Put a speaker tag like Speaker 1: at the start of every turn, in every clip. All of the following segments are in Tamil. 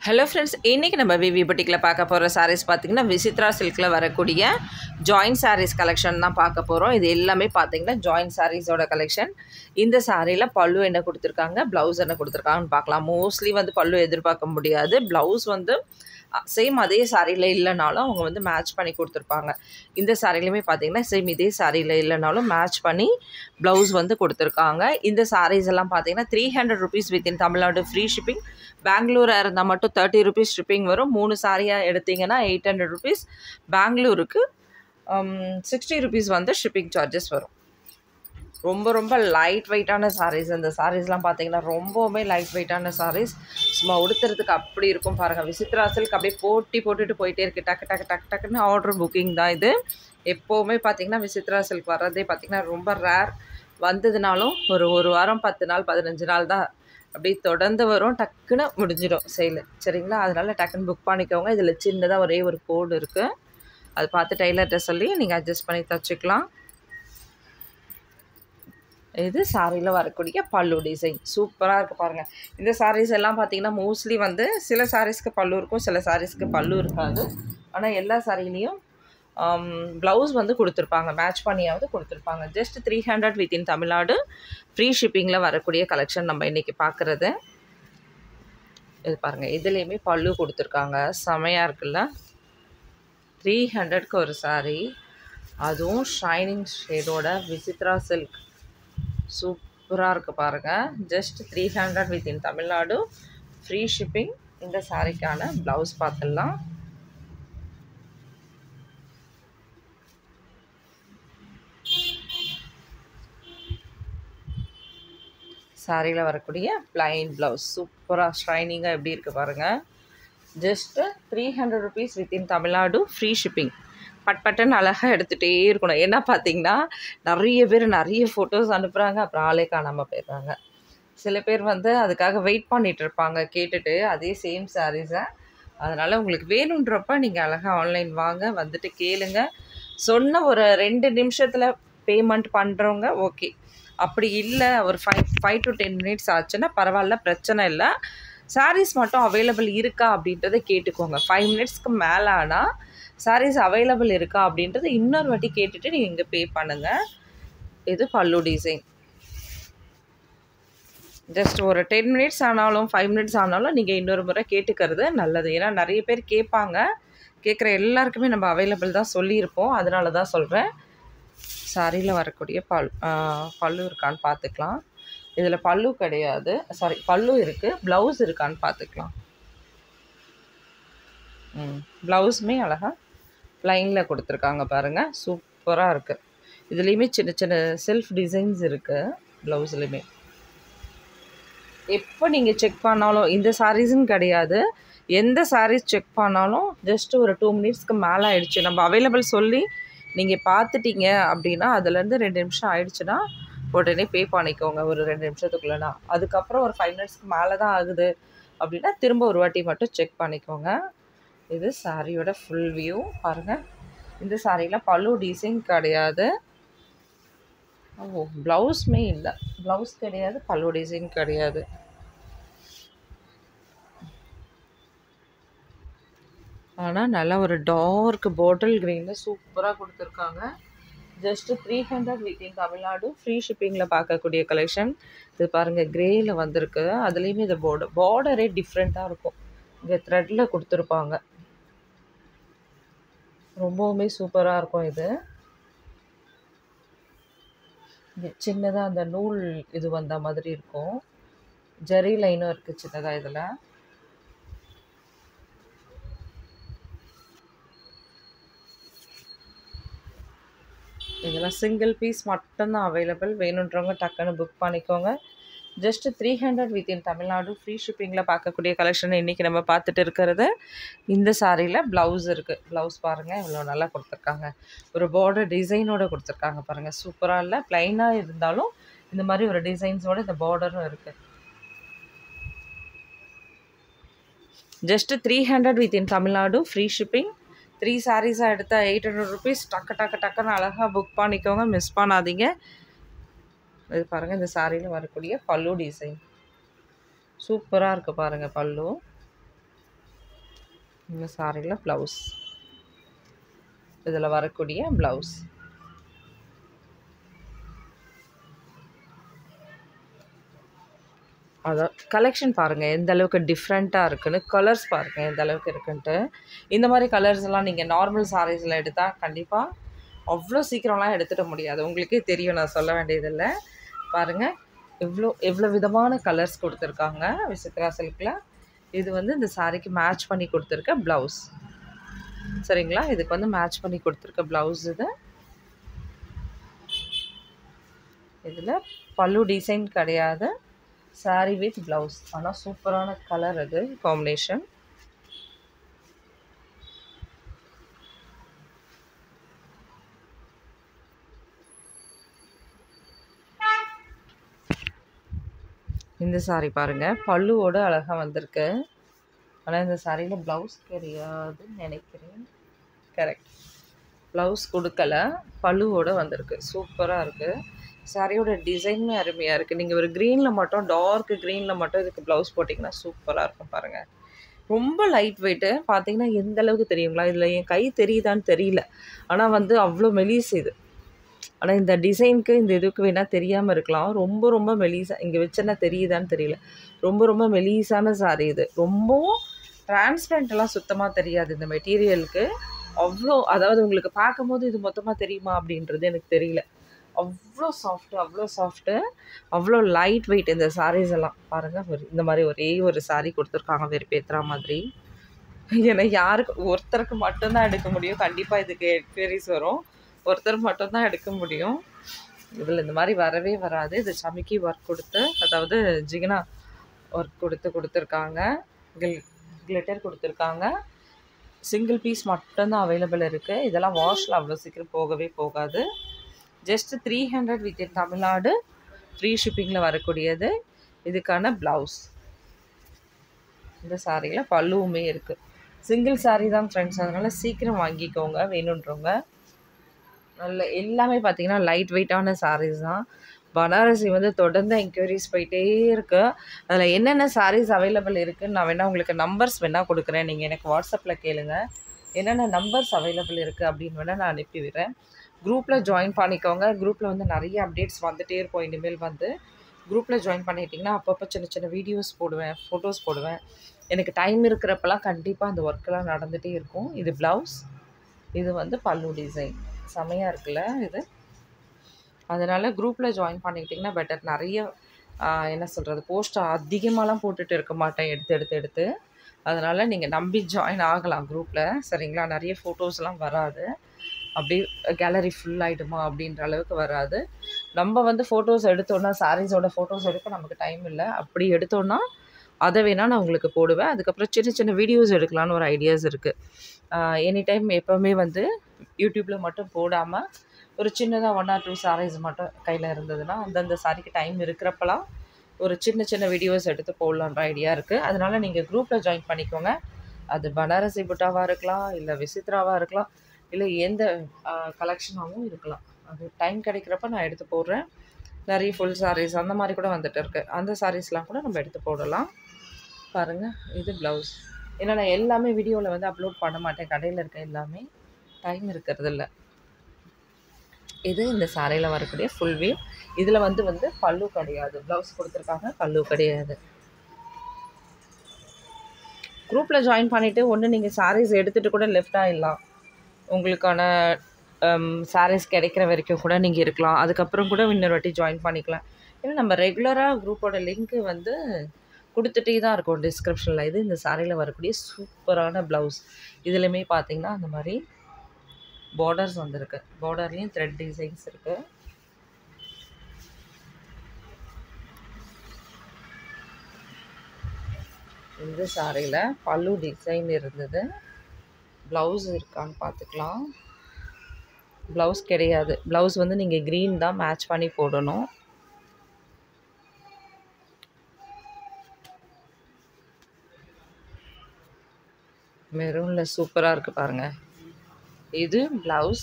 Speaker 1: ஹலோ ஃப்ரெண்ட்ஸ் இன்றைக்கி நம்ம விவி புட்டிக்கில் பார்க்க போகிற சாரீஸ் பார்த்திங்கன்னா விசித்ரா சில்கில் வரக்கூடிய ஜாயின் சாரீஸ் கலெக்ஷன் தான் பார்க்க போகிறோம் இது எல்லாமே பார்த்திங்கன்னா ஜாயின் சாரீஸோட கலெக்ஷன் இந்த சாரியில் பல்லு என்ன கொடுத்துருக்காங்க ப்ளவுஸ் என்ன கொடுத்துருக்காங்கன்னு பார்க்கலாம் மோஸ்ட்லி வந்து பல்லு எதிர்பார்க்க முடியாது ப்ளவுஸ் வந்து சேம் அதே சாரியில் இல்லைனாலும் அவங்க வந்து மேட்ச் பண்ணி கொடுத்துருப்பாங்க இந்த சாரிலையுமே பார்த்தீங்கன்னா சேம் இதே சாரியில் இல்லைனாலும் மேட்ச் பண்ணி ப்ளவுஸ் வந்து கொடுத்துருக்காங்க இந்த சாரீஸ் எல்லாம் பார்த்தீங்கன்னா three hundred rupees within Tamil Nadu free shipping பெங்களூராக இருந்தால் மட்டும் தேர்ட்டி ருபீஸ் ஷிப்பிங் வரும் மூணு சாரியாக எடுத்திங்கன்னா எயிட் ஹண்ட்ரட் ருபீஸ் பெங்களூருக்கு சிக்ஸ்டி ருபீஸ் வந்து ஷிப்பிங் சார்ஜஸ் வரும் ரொம்ப ரொம்ப லைட் வெயிட்டான சாரீஸ் இந்த சாரீஸ்லாம் பார்த்தீங்கன்னா ரொம்பவுமே லைட் வெயிட்டான சாரீஸ் சும்மா உடுத்துறதுக்கு அப்படி இருக்கும் பாருங்கள் விசித்ரா சில்க் அப்படியே போட்டி போட்டுட்டு போயிட்டே இருக்குது டக்கு டக்கு டக்கு டக்குன்னு ஆர்டர் புக்கிங் தான் இது எப்போவுமே பார்த்தீங்கன்னா விசித்ரா சில்க் வர்றதே பார்த்திங்கன்னா ரொம்ப ரேர் வந்ததுனாலும் ஒரு ஒரு வாரம் பத்து நாள் பதினஞ்சு நாள் தான் அப்படி தொடர்ந்து வரும் டக்குன்னு முடிஞ்சிடும் சேல் சரிங்களா அதனால் டக்குன்னு புக் பண்ணிக்கோங்க இதில் சின்னதாக ஒரே ஒரு கோடு இருக்குது அது பார்த்து டெய்லர்கிட்ட சொல்லி நீங்கள் அட்ஜஸ்ட் பண்ணி தச்சுக்கலாம் இது சாரியில் வரக்கூடிய பல்லு டிசைன் சூப்பராக இருக்குது பாருங்கள் இந்த சாரீஸ் எல்லாம் பார்த்தீங்கன்னா மோஸ்ட்லி வந்து சில சாரீஸ்க்கு பல்லு இருக்கும் சில சாரீஸ்க்கு பல்லு இருக்காது ஆனால் எல்லா சாரிலையும் ப்ளவுஸ் வந்து கொடுத்துருப்பாங்க மேட்ச் பண்ணியாவது கொடுத்துருப்பாங்க just three hundred within Tamil Nadu free ஷிப்பிங்கில் வரக்கூடிய கலெக்ஷன் நம்ம இன்றைக்கி பார்க்குறது இது பாருங்கள் இதுலேயுமே பல்லு கொடுத்துருக்காங்க செமையாக இருக்குல்ல த்ரீ ஹண்ட்ரட்க்கு ஒரு சாரீ அதுவும் ஷைனிங் ஷேடோட விசித்ரா சில்க் சூப்பராக இருக்குது பாருங்கள் just three hundred within Tamil Nadu free shipping இந்த சாரிக்கான ப்ளவுஸ் பார்த்துடலாம் சாரியில் வரக்கூடிய பிளைன் ப்ளவுஸ் சூப்பராக ஷைனிங்காக எப்படி இருக்குது பாருங்கள் just three hundred rupees within Tamil Nadu free shipping but button அழகாக எடுத்துகிட்டே இருக்கணும் என்ன பார்த்தீங்கன்னா நிறைய பேர் நிறைய ஃபோட்டோஸ் அனுப்புகிறாங்க அப்புறம் ஆளே காணாமல் போயிடுறாங்க சில பேர் வந்து அதுக்காக வெயிட் பண்ணிகிட்டு இருப்பாங்க கேட்டுட்டு அதே சேம் சாரீஸை அதனால் உங்களுக்கு வேணுன்றப்ப நீங்கள் அழகாக ஆன்லைன் வாங்க வந்துட்டு கேளுங்க சொன்ன ஒரு ரெண்டு நிமிஷத்தில் பேமெண்ட் பண்ணுறவங்க ஓகே அப்படி இல்லை ஒரு five five to ten minutes ஆச்சுன்னா பரவாயில்ல பிரச்சனை இல்லை சாரீஸ் மட்டும் அவைலபிள் இருக்கா அப்படின்றத கேட்டுக்கோங்க ஃபைவ் மினிட்ஸ்க்கு மேலே ஆனால் சாரீஸ் அவைலபிள் இருக்கா அப்படின்றத இன்னொரு வாட்டி கேட்டுட்டு நீங்கள் இங்கே பே பண்ணுங்கள் இது பல்லு டிசைன் ஜஸ்ட் ஒரு டென் மினிட்ஸ் ஆனாலும் ஃபைவ் மினிட்ஸ் ஆனாலும் நீங்கள் இன்னொரு முறை கேட்டுக்கிறது நல்லது ஏன்னா நிறைய பேர் கேட்பாங்க கேட்குற எல்லாருக்குமே நம்ம அவைலபிள் தான் சொல்லியிருப்போம் அதனால தான் சொல்கிறேன் சாரியில் வரக்கூடிய பல் பல்லு இருக்கான்னு பார்த்துக்கலாம் இதில் பல்லு கிடையாது சாரி பல்லு இருக்குது ப்ளவுஸ் இருக்கான்னு பார்த்துக்கலாம் ம் ப்ளவுஸுமே அழகாக ப்ளைனில் கொடுத்துருக்காங்க பாருங்கள் சூப்பராக இருக்குது இதுலேயுமே சின்ன சின்ன செல்ஃப் டிசைன்ஸ் இருக்குது ப்ளவுஸ்லேயுமே எப்போ நீங்கள் செக் பண்ணாலும் இந்த சாரீஸுன்னு கிடையாது எந்த சாரீஸ் செக் பண்ணாலும் ஜஸ்ட் ஒரு டூ மினிட்ஸ்க்கு மேலே ஆயிடுச்சு நம்ம அவைலபிள் சொல்லி நீங்கள் பார்த்துட்டீங்க அப்படின்னா அதுலேருந்து ரெண்டு நிமிஷம் ஆயிடுச்சுன்னா உடனே பே பண்ணிக்கோங்க ஒரு ரெண்டு நிமிஷத்துக்குள்ளனா அதுக்கப்புறம் ஒரு ஃபைவ் மினிட்ஸ்க்கு மேலே தான் ஆகுது அப்படின்னா திரும்ப ஒரு வாட்டி மட்டும் செக் பண்ணிக்கோங்க இது சாரியோட ஃபுல் வியூ பாருங்கள் இந்த சாரியில் பல்லு டிசைன் கிடையாது ஓ ப்ளவுஸுமே இல்லை ப்ளவுஸ் கிடையாது பல்லு டிசைன் கிடையாது ஆனால் நல்லா ஒரு டார்க் பாட்டில் க்ரீனில் சூப்பராக கொடுத்துருக்காங்க just three hundred within Tamil Nadu free ஷிப்பிங்கில் பார்க்கக்கூடிய கலெக்ஷன் இது பாருங்கள் க்ரேயில் வந்திருக்கு அதுலேயுமே இந்த பார்டர் பார்டரே டிஃப்ரெண்ட்டாக இருக்கும் இங்கே த்ரெட்டில் கொடுத்துருப்பாங்க ரொம்பவுமே சூப்பராக இருக்கும் இது இங்கே சின்னதாக அந்த நூல் இது வந்த மாதிரி இருக்கும் ஜெரி லைனும் இருக்குது சின்னதாக இதில் இதெல்லாம் சிங்கிள் பீஸ் மட்டும்தான் அவைலபிள் வேணுன்றவங்க டக்குன்னு புக் பண்ணிக்கோங்க just three hundred within Tamil Nadu free ஷிப்பிங்கில் பார்க்கக்கூடிய கலெக்ஷன் இன்றைக்கி நம்ம பார்த்துட்டு இருக்கிறது இந்த சாரியில் ப்ளவுஸ் இருக்குது ப்ளவுஸ் பாருங்கள் இவ்வளோ நல்லா கொடுத்துருக்காங்க ஒரு பார்டர் டிசைனோடு கொடுத்துருக்காங்க பாருங்கள் சூப்பராக இல்லை ப்ளைனாக இருந்தாலும் இந்த மாதிரி ஒரு டிசைன்ஸோடு இந்த பார்டரும் இருக்குது just three hundred within Tamil Nadu free shipping three சாரீஸாக எடுத்தால் எயிட் ஹண்ட்ரட் ருபீஸ் டக்கு டக்கு டக்குன்னு அழகாக புக் பண்ணிக்கோங்க மிஸ் பண்ணாதீங்க இது பாருங்கள் இந்த சாரியில் வரக்கூடிய பல்லு டிசைன் சூப்பராக இருக்குது பாருங்கள் பல்லு இந்த சாரியில் ப்ளவுஸ் இதில் வரக்கூடிய ப்ளவுஸ் அதான் கலெக்ஷன் பாருங்கள் எந்த அளவுக்கு டிஃப்ரெண்ட்டாக இருக்குன்னு கலர்ஸ் பாருங்கள் எந்த அளவுக்கு இருக்குன்ட்டு இந்த மாதிரி கலர்ஸ் எல்லாம் நீங்கள் நார்மல் சாரீஸில் எடுத்தால் கண்டிப்பாக அவ்வளோ சீக்கிரம்லாம் எடுத்துட முடியாது உங்களுக்கே தெரியும் நான் சொல்ல வேண்டியதில்லை பாருங்கள் எவ்வளோ எவ்வளோ விதமான கலர்ஸ் கொடுத்துருக்காங்க விசித்ரா சில்கில் இது வந்து இந்த சாரீக்கு மேட்ச் பண்ணி கொடுத்துருக்க ப்ளவுஸ் சரிங்களா இதுக்கு வந்து மேட்ச் பண்ணி கொடுத்துருக்க ப்ளவுஸ் இது இதில் பல்லு டிசைன் கிடையாது சாரீ வித் ப்ளவுஸ் ஆனால் சூப்பரான கலர் அது காம்பினேஷன் இந்த சாரீ பாருங்கள் பல்லுவோட அழகாக வந்திருக்கு ஆனால் இந்த சாரியில் ப்ளவுஸ் கிடையாதுன்னு நினைக்கிறேன் கரெக்ட் ப்ளவுஸ் கொடுக்கல பல்லுவோட வந்திருக்கு சூப்பராக இருக்குது சாரியோட டிசைனுமே அருமையாக இருக்குது நீங்கள் ஒரு க்ரீனில் மட்டும் டார்க் க்ரீனில் மட்டும் இதுக்கு ப்ளவுஸ் போட்டிங்கன்னா சூப்பராக இருக்கும் பாருங்கள் ரொம்ப லைட் வெயிட்டு பார்த்தீங்கன்னா எந்த அளவுக்கு தெரியுங்களா இதில் என் கை தெரியுதான்னு தெரியல ஆனால் வந்து அவ்வளோ மெலிஸ் இது ஆனால் இந்த டிசைனுக்கு இந்த இதுக்கு வேணால் தெரியாமல் இருக்கலாம் ரொம்ப ரொம்ப மெலிஸாக இங்கே வச்சேன்னா தெரியுதான்னு தெரியல ரொம்ப ரொம்ப மெலிஸான சாரி இது ரொம்பவும் டிரான்ஸ்பரண்ட்லாம் சுத்தமாக தெரியாது இந்த மெட்டீரியலுக்கு அவ்வளோ அதாவது உங்களுக்கு பார்க்கும்போது இது மொத்தமாக தெரியுமா அப்படின்றது எனக்கு தெரியல அவ்வளோ சாஃப்ட்டு அவ்வளோ சாஃப்ட்டு அவ்வளோ லைட் வெயிட் இந்த சாரீஸ் எல்லாம் பாருங்கள் ஒரு இந்த மாதிரி ஒரே ஒரு சாரீ கொடுத்துருக்காங்க வெறுப்பேற்றுற மாதிரி ஏன்னா யாருக்கு ஒருத்தருக்கு மட்டும்தான் எடுக்க முடியும் கண்டிப்பாக இதுக்கு எக்ஸ்பீரியன்ஸ் வரும் ஒருத்தர் மட்டும்தான் எடுக்க முடியும் இதில் இந்த மாதிரி வரவே வராது இது சமிக்கி ஒர்க் கொடுத்து அதாவது ஜிகினா ஒர்க் கொடுத்து கொடுத்துருக்காங்க கில் கிளிட்டர் கொடுத்துருக்காங்க சிங்கிள் பீஸ் மட்டும்தான் அவைலபிள் இருக்குது இதெல்லாம் வாஷில் அவ்வளோ சீக்கிரம் போகவே போகாது just three hundred within Tamil Nadu free ஷிப்பிங்கில் வரக்கூடியது இதுக்கான ப்ளவுஸ் இந்த சாரியில் பல்லுவுமே இருக்குது சிங்கிள் சாரீ தான் ஃப்ரெண்ட்ஸ் அதனால் சீக்கிரம் வாங்கிக்கோங்க வேணுன்றவங்க நல்ல எல்லாமே பார்த்தீங்கன்னா லைட் வெயிட்டான சாரீஸ் தான் பனாரசி வந்து தொடர்ந்து என்கொயரிஸ் போயிட்டே இருக்கு அதில் என்னென்ன சாரீஸ் அவைலபிள் இருக்குன்னு நான் வேணால் உங்களுக்கு நம்பர்ஸ் வேணால் கொடுக்குறேன் நீங்கள் எனக்கு வாட்ஸ்அப்பில் கேளுங்க என்னென்ன நம்பர்ஸ் அவைலபிள் இருக்குது அப்படின்னு வேணால் நான் அனுப்பி விடுறேன் குரூப்பில் ஜாயின் பண்ணிக்கோங்க குரூப்பில் வந்து நிறைய அப்டேட்ஸ் வந்துகிட்டே இருப்போம் இனிமேல் வந்து குரூப்பில் ஜாயின் பண்ணிட்டீங்கன்னா அப்பப்போ சின்ன சின்ன வீடியோஸ் போடுவேன் ஃபோட்டோஸ் போடுவேன் எனக்கு டைம் இருக்கிறப்பெல்லாம் கண்டிப்பாக அந்த ஒர்க்கெலாம் நடந்துகிட்டே இருக்கும் இது ப்ளவுஸ் இது வந்து பல்லு டிசைன் செமையாக இருக்குல்ல இது அதனால் குரூப்பில் ஜாயின் பண்ணிக்கிட்டிங்கன்னா பெட்டர் நிறைய என்ன சொல்கிறது போஸ்ட் அதிகமாகலாம் போட்டுட்டு இருக்க மாட்டேன் எடுத்து எடுத்து எடுத்து அதனால் நீங்கள் நம்பி ஜாயின் ஆகலாம் குரூப்பில் சரிங்களா நிறைய ஃபோட்டோஸ்லாம் வராது அப்படியே கேலரி ஃபுல் ஆகிடுமா அப்படின்ற அளவுக்கு வராது நம்ம வந்து ஃபோட்டோஸ் எடுத்தோன்னா சாரீஸோட ஃபோட்டோஸ் எடுக்க நமக்கு டைம் இல்லை அப்படி எடுத்தோன்னா அதை வேணால் நான் உங்களுக்கு போடுவேன் அதுக்கப்புறம் சின்ன சின்ன வீடியோஸ் எடுக்கலான்னு ஒரு ஐடியாஸ் இருக்குது எனி டைம் எப்போவுமே வந்து யூடியூப்பில் மட்டும் போடாமல் ஒரு சின்னதாக ஒன் ஆர் டூ சாரீஸ் மட்டும் கையில் இருந்ததுன்னா அந்தந்த சாரிக்கு டைம் இருக்கிறப்பலாம் ஒரு சின்ன சின்ன வீடியோஸ் எடுத்து போடலான்ற ஐடியா இருக்குது அதனால் நீங்கள் குரூப்பில் ஜாயின் பண்ணிக்கோங்க அது பனாரசி புட்டாவாக இருக்கலாம் இல்லை விசித்ராவாக இருக்கலாம் இல்லை எந்த கலெக்ஷனாகவும் இருக்கலாம் அது டைம் கிடைக்கிறப்ப நான் எடுத்து போடுறேன் நிறைய ஃபுல் சாரீஸ் அந்த மாதிரி கூட வந்துட்டு இருக்கு அந்த சாரீஸ்லாம் கூட நம்ம எடுத்து போடலாம் பாருங்கள் இது ப்ளவுஸ் ஏன்னா நான் எல்லாமே வீடியோவில் வந்து அப்லோட் பண்ண மாட்டேன் கடையில் இருக்க எல்லாமே டைம் இருக்கிறது இல்லை இது இந்த சாரியில் வரக்கூடிய ஃபுல் வியூ இதில் வந்து வந்து பல்லு கிடையாது ப்ளவுஸ் கொடுத்துருக்காங்க பல்லு கிடையாது குரூப்பில் ஜாயின் பண்ணிவிட்டு ஒன்று நீங்கள் சாரீஸ் எடுத்துகிட்டு கூட லெஃப்ட் ஆகிடலாம் உங்களுக்கான சாரீஸ் கிடைக்கிற வரைக்கும் கூட நீங்கள் இருக்கலாம் அதுக்கப்புறம் கூட இன்னொரு வாட்டி ஜாயின் பண்ணிக்கலாம் ஏன்னா நம்ம ரெகுலராக குரூப்போட லிங்க்கு வந்து கொடுத்துட்டே தான் இருக்கும் டிஸ்கிரிப்ஷனில் இது இந்த சாரியில் வரக்கூடிய சூப்பரான ப்ளவுஸ் இதுலையுமே பார்த்தீங்கன்னா அந்த மாதிரி பார்டர்ஸ் வந்திருக்கு பார்டர்லேயும் த்ரெட் டிசைன்ஸ் இருக்குது இந்த சாரியில் பல்லு டிசைன் இருந்தது ப்ளவுஸ் இருக்கான்னு பார்த்துக்கலாம் ப்ளவுஸ் கிடையாது ப்ளவுஸ் வந்து நீங்கள் க்ரீன் தான் மேட்ச் பண்ணி போடணும் மெரூனில் சூப்பராக இருக்குது பாருங்கள் இது ப்ளவுஸ்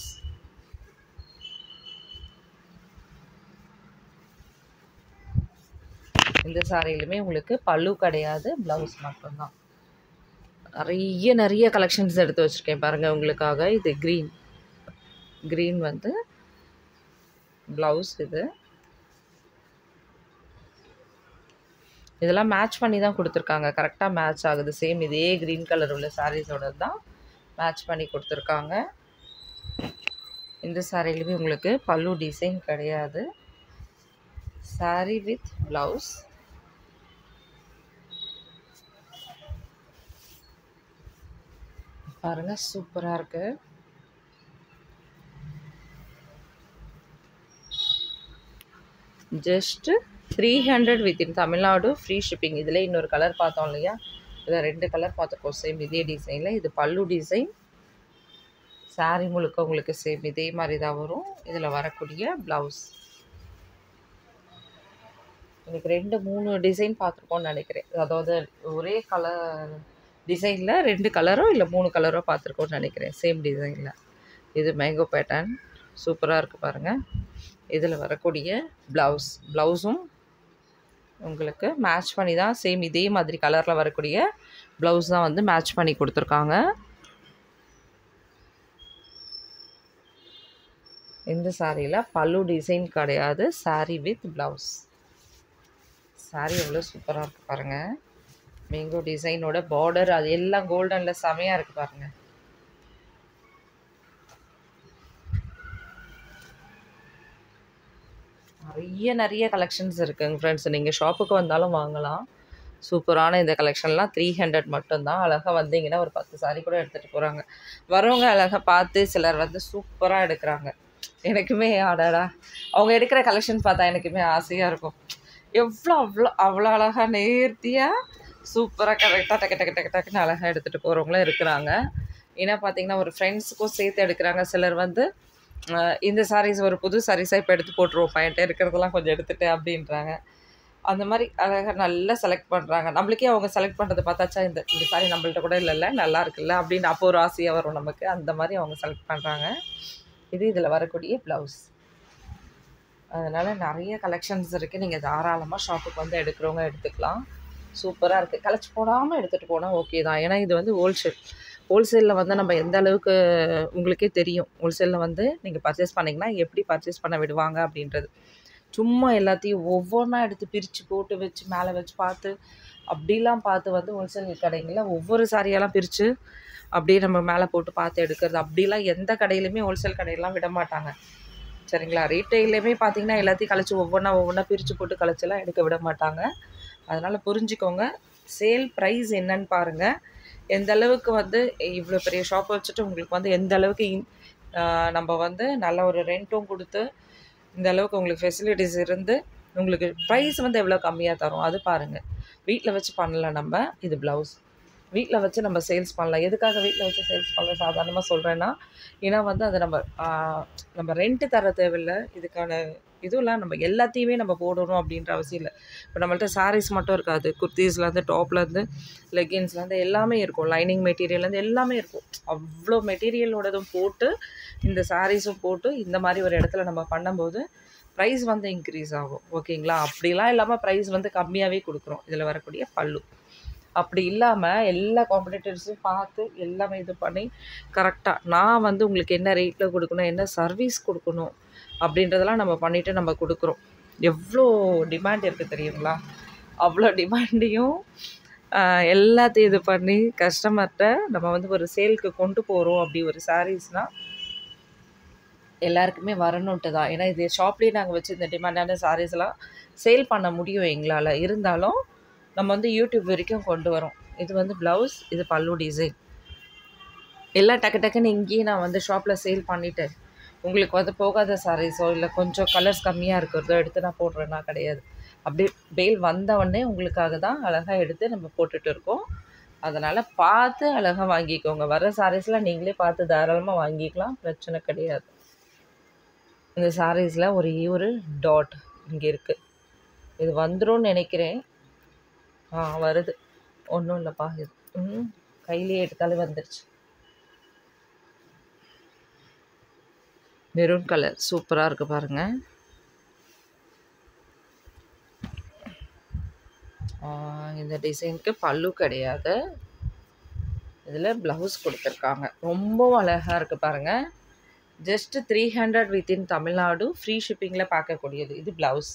Speaker 1: இந்த சாரியிலுமே உங்களுக்கு பல்லு கிடையாது ப்ளவுஸ் மட்டும்தான் நிறைய நிறைய கலெக்ஷன்ஸ் எடுத்து வச்சுருக்கேன் பாருங்கள் உங்களுக்காக இது க்ரீன் க்ரீன் வந்து ப்ளவுஸ் இது இதெல்லாம் மேட்ச் பண்ணி தான் கொடுத்துருக்காங்க கரெக்டாக மேட்ச் ஆகுது சேம் இதே க்ரீன் கலர் உள்ள சாரீஸோட தான் மேட்ச் பண்ணி கொடுத்துருக்காங்க இந்த சாரிலுமே உங்களுக்கு பல்லு டிசைன் கிடையாது சாரி வித் ப்ளவுஸ் பாருங்க சூப்பராக இருக்கு just three hundred within Tamil Nadu free shipping இதில் இன்னொரு கலர் பார்த்தோம் இல்லையா இதில் ரெண்டு கலர் பார்த்துருக்கோம் சேம் இதே டிசைனில் இது பல்லு டிசைன் சாரீ முழுக்க உங்களுக்கு சேம் இதே மாதிரி தான் வரும் இதில் வரக்கூடிய ப்ளவுஸ் எனக்கு ரெண்டு மூணு டிசைன் பார்த்துருக்கோன்னு நினைக்கிறேன் அதாவது ஒரே கலர் டிசைனில் ரெண்டு கலரோ இல்லை மூணு கலரோ பார்த்துருக்கோன்னு நினைக்கிறேன் சேம் டிசைனில் இது மேங்கோ பேட்டர்ன் சூப்பராக இருக்குது பாருங்கள் இதில் வரக்கூடிய ப்ளவுஸ் ப்ளவுஸும் உங்களுக்கு மேட்ச் பண்ணி தான் சேம் இதே மாதிரி கலரில் வரக்கூடிய ப்ளவுஸ் தான் வந்து மேட்ச் பண்ணி கொடுத்துருக்காங்க இந்த சாரியில் பல்லு டிசைன் கிடையாது சாரீ வித் ப்ளவுஸ் சாரீ எவ்வளோ சூப்பராக இருக்குது பாருங்கள் மேங்கோ டிசைனோட பார்டர் அது எல்லாம் கோல்டனில் செமையாக இருக்குது பாருங்கள் நிறைய நிறைய கலெக்ஷன்ஸ் இருக்குங்க ஃப்ரெண்ட்ஸ் நீங்கள் ஷாப்புக்கு வந்தாலும் வாங்கலாம் சூப்பரான இந்த கலெக்ஷன்லாம் த்ரீ ஹண்ட்ரட் மட்டும்தான் அழகாக வந்தீங்கன்னா ஒரு பத்து சாரி கூட எடுத்துகிட்டு போகிறாங்க வரவங்க அழகாக பார்த்து சிலர் வந்து சூப்பராக எடுக்கிறாங்க எனக்குமே ஆடாடா அவங்க எடுக்கிற கலெக்ஷன் பார்த்தா எனக்குமே ஆசையாக இருக்கும் எவ்வளோ அவ்வளோ அவ்வளோ அழகாக நேர்த்தியாக சூப்பராக கரெக்டாக டக்கு டக்கு டக்கு டக்குன்னு அழகாக எடுத்துகிட்டு போகிறவங்களும் இருக்கிறாங்க ஏன்னா பார்த்தீங்கன்னா ஒரு ஃப்ரெண்ட்ஸுக்கும் சேர்த்து எடுக்கிறாங்க சிலர் வந்து இந்த சாரீஸ் ஒரு புது சாரீஸாக இப்போ எடுத்து போட்டுருவோம் பையன்ட்டு இருக்கிறதெல்லாம் கொஞ்சம் எடுத்துகிட்டு அப்படின்றாங்க அந்த மாதிரி அழகாக நல்லா செலக்ட் பண்ணுறாங்க நம்மளுக்கே அவங்க செலக்ட் பண்ணுறது பார்த்தாச்சா இந்த இந்த சாரி நம்மள்ட்ட கூட இல்லைல்ல நல்லா இருக்குல்ல அப்படின்னு அப்போ ஒரு ஆசையாக வரும் நமக்கு அந்த மாதிரி அவங்க செலக்ட் பண்ணுறாங்க இது இதில் வரக்கூடிய ப்ளவுஸ் அதனால் நிறைய கலெக்ஷன்ஸ் இருக்குது நீங்கள் தாராளமாக ஷாப்புக்கு வந்து எடுக்கிறவங்க எடுத்துக்கலாம் சூப்பராக இருக்குது கலைச்சி போடாமல் எடுத்துகிட்டு போனால் ஓகே தான் ஏன்னா இது வந்து ஹோல்சேல் ஹோல்சேலில் வந்து நம்ம எந்த அளவுக்கு உங்களுக்கே தெரியும் ஹோல்சேலில் வந்து நீங்கள் பர்ச்சேஸ் பண்ணிங்கன்னா எப்படி பர்ச்சேஸ் பண்ண விடுவாங்க அப்படின்றது சும்மா எல்லாத்தையும் ஒவ்வொன்றா எடுத்து பிரித்து போட்டு வச்சு மேலே வச்சு பார்த்து அப்படிலாம் பார்த்து வந்து ஹோல்சேல் கடைங்களில் ஒவ்வொரு சாரியெல்லாம் பிரித்து அப்படியே நம்ம மேலே போட்டு பார்த்து எடுக்கிறது அப்படிலாம் எந்த கடையிலுமே ஹோல்சேல் கடையெல்லாம் விட மாட்டாங்க சரிங்களா ரீட்டைல்லையுமே பார்த்தீங்கன்னா எல்லாத்தையும் கழிச்சு ஒவ்வொன்றா ஒவ்வொன்றா பிரித்து போட்டு கழிச்செல்லாம் எடுக்க விட மாட்டாங்க அதனால் புரிஞ்சுக்கோங்க சேல் ப்ரைஸ் என்னன்னு பாருங்கள் எந்த அளவுக்கு வந்து இவ்வளோ பெரிய ஷாப் வச்சுட்டு உங்களுக்கு வந்து எந்த அளவுக்கு நம்ம வந்து நல்ல ஒரு ரெண்ட்டும் கொடுத்து இந்த அளவுக்கு உங்களுக்கு ஃபெசிலிட்டிஸ் இருந்து உங்களுக்கு ப்ரைஸ் வந்து எவ்வளோ கம்மியாக தரும் அது பாருங்கள் வீட்டில் வச்சு பண்ணல நம்ம இது ப்ளவுஸ் வீட்டில் வச்சு நம்ம சேல்ஸ் பண்ணலாம் எதுக்காக வீட்டில் வச்சு சேல்ஸ் பண்ணலாம் சாதாரணமாக சொல்கிறேன்னா ஏன்னா வந்து அதை நம்ம நம்ம ரெண்ட்டு தர தேவையில்லை இதுக்கான இதுலாம் நம்ம எல்லாத்தையுமே நம்ம போடணும் அப்படின்ற அவசியம் இல்லை இப்போ நம்மள்ட்ட சாரீஸ் மட்டும் இருக்காது குர்த்தீஸ்லேருந்து டாப்லேருந்து லெகின்ஸ்லேருந்து எல்லாமே இருக்கும் லைனிங் மெட்டீரியல்லேருந்து எல்லாமே இருக்கும் அவ்வளோ மெட்டீரியலோடதும் போட்டு இந்த சாரீஸும் போட்டு இந்த மாதிரி ஒரு இடத்துல நம்ம பண்ணும்போது ப்ரைஸ் வந்து இன்க்ரீஸ் ஆகும் ஓகேங்களா அப்படிலாம் இல்லாமல் ப்ரைஸ் வந்து கம்மியாகவே கொடுக்குறோம் இதில் வரக்கூடிய பல்லு அப்படி இல்லாமல் எல்லா காம்படிட்டர்ஸையும் பார்த்து எல்லாமே இது பண்ணி கரெக்டாக நான் வந்து உங்களுக்கு என்ன ரேட்டில் கொடுக்கணும் என்ன சர்வீஸ் கொடுக்கணும் அப்படின்றதெல்லாம் நம்ம பண்ணிவிட்டு நம்ம கொடுக்குறோம் எவ்வளோ டிமாண்ட் இருக்குது தெரியுங்களா அவ்வளோ டிமாண்டையும் எல்லாத்தையும் இது பண்ணி கஸ்டமர்கிட்ட நம்ம வந்து ஒரு சேலுக்கு கொண்டு போகிறோம் அப்படி ஒரு சாரீஸ்னால் எல்லாருக்குமே வரணுன்ட்டு தான் ஏன்னா இது ஷாப்லேயே நாங்கள் வச்சு இந்த டிமாண்டான சாரீஸ்லாம் சேல் பண்ண முடியும் எங்களால் இருந்தாலும் நம்ம வந்து யூடியூப் வரைக்கும் கொண்டு வரோம் இது வந்து ப்ளவுஸ் இது பல்லு டிசைன் எல்லாம் டக்கு டக்குன்னு இங்கேயே நான் வந்து ஷாப்பில் சேல் பண்ணிவிட்டு உங்களுக்கு வந்து போகாத சாரீஸோ இல்லை கொஞ்சம் கலர்ஸ் கம்மியாக இருக்கிறதோ எடுத்து நான் போடுறேன்னா கிடையாது அப்படியே பேல் வந்தவொடனே உங்களுக்காக தான் அழகாக எடுத்து நம்ம போட்டுட்டு இருக்கோம் அதனால் பார்த்து அழகாக வாங்கிக்கோங்க வர சாரீஸ்லாம் நீங்களே பார்த்து தாராளமாக வாங்கிக்கலாம் பிரச்சனை கிடையாது இந்த சாரீஸில் ஒரே ஒரு டாட் இங்கே இருக்குது இது வந்துடும் நினைக்கிறேன் ஆ வருது ஒன்றும் இல்லைப்பா இது ம் கையிலே எடுத்தாலே வந்துருச்சு மெரூன் கலர் சூப்பராக இருக்குது பாருங்கள் இந்த டிசைனுக்கு பல்லு கிடையாது இதில் ப்ளவுஸ் கொடுத்துருக்காங்க ரொம்பவும் அழகாக இருக்குது பாருங்கள் just three hundred within Tamil Nadu free ஷிப்பிங்கில் பார்க்கக்கூடியது இது ப்ளவுஸ்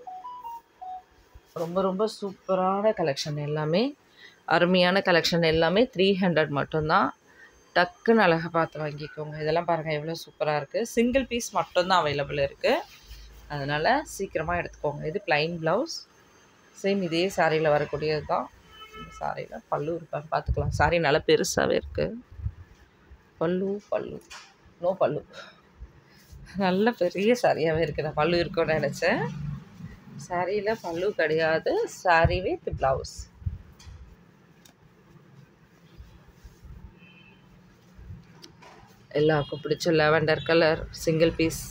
Speaker 1: ரொம்ப ரொம்ப சூப்பரான கலெக்ஷன் எல்லாமே அருமையான கலெக்ஷன் எல்லாமே த்ரீ ஹண்ட்ரட் மட்டும்தான் டக்குன்னு அழகாக பார்த்து வாங்கிக்கோங்க இதெல்லாம் பாருங்கள் எவ்வளோ சூப்பராக இருக்குது சிங்கிள் பீஸ் மட்டும்தான் அவைலபிள் இருக்குது அதனால் சீக்கிரமாக எடுத்துக்கோங்க இது ப்ளைன் ப்ளவுஸ் சேம் இதே சாரியில் வரக்கூடியது தான் இந்த சாரியில் பல்லு இருக்கான்னு பார்த்துக்கலாம் சாரி நல்லா பெருசாகவே இருக்குது பல்லு பல்லு நோ பல்லு நல்ல பெரிய சாரியாகவே இருக்குது நான் பல்லு இருக்கும்னு நினச்சேன் சாரியில் பல்லு கிடையாது சாரி வித் ப்ளவுஸ் எல்லாருக்கும் பிடிச்ச லெவண்டர் கலர் சிங்கிள் பீஸ்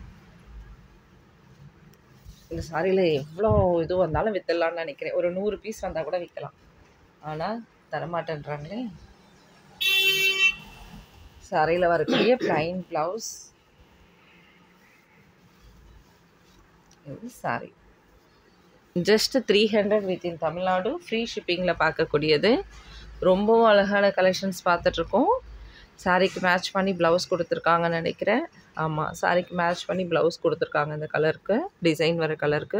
Speaker 1: இந்த சாரியில் எவ்வளோ இது வந்தாலும் விற்றுலான்னு நினைக்கிறேன் ஒரு நூறு பீஸ் வந்தால் கூட விற்கலாம் ஆனால் தரமாட்டேன்றாங்களே சாரியில் வரக்கூடிய ப்ளைன் ப்ளவுஸ் இது sari just three hundred within Tamil Nadu free ஷிப்பிங்கில் பார்க்கக்கூடியது ரொம்பவும் அழகான கலெக்ஷன்ஸ் பார்த்துட்ருக்கோம் சாரிக்கு மேட்ச் பண்ணி ப்ளவுஸ் கொடுத்துருக்காங்கன்னு நினைக்கிறேன் ஆமாம் சாரிக்கு மேட்ச் பண்ணி ப்ளவுஸ் கொடுத்துருக்காங்க இந்த கலருக்கு டிசைன் வர கலருக்கு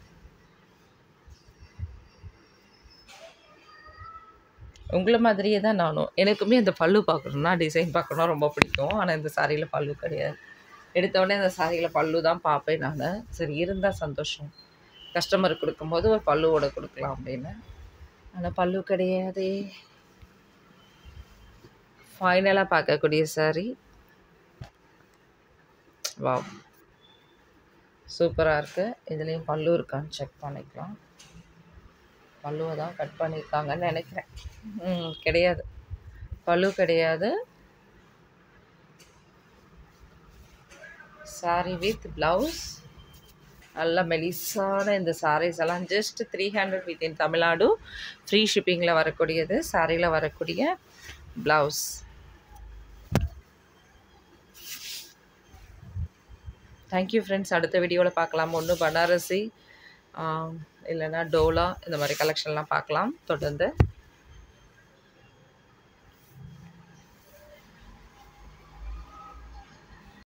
Speaker 1: உங்களை மாதிரியே தான் நானும் எனக்குமே இந்த பல்லு பார்க்கணுன்னா டிசைன் பார்க்கணும் ரொம்ப பிடிக்கும் ஆனால் இந்த சாரியில் பல்லு கிடையாது எடுத்த உடனே இந்த சாரியில் பல்லு தான் பார்ப்பேன் நான் சரி இருந்தால் சந்தோஷம் கஸ்டமருக்கு கொடுக்கும்போது ஒரு பல்லுவோட கொடுக்கலாம் அப்படின்னு ஆனால் பல்லு கிடையாதே ஃபைனலாக பார்க்கக்கூடிய சாரி வா சூப்பராக இருக்குது இதுலேயும் பல்லு இருக்கான்னு செக் பண்ணிக்கலாம் பல்லுவை தான் கட் பண்ணியிருக்காங்கன்னு நினைக்கிறேன் ம் கிடையாது பல்லு கிடையாது சாரி வித் ப்ளவுஸ் நல்ல மெலிசான இந்த சாரீஸ் எல்லாம் just three hundred within Tamil Nadu free ஷிப்பிங்கில் வரக்கூடியது சாரியில் வரக்கூடிய ப்ளவுஸ் தேங்க்யூ ஃப்ரெண்ட்ஸ் அடுத்த வீடியோவில் பார்க்கலாம் ஒன்று பனாரசி இல்லைன்னா டோலா இந்த மாதிரி கலெக்ஷன்லாம் பார்க்கலாம் தொடர்ந்து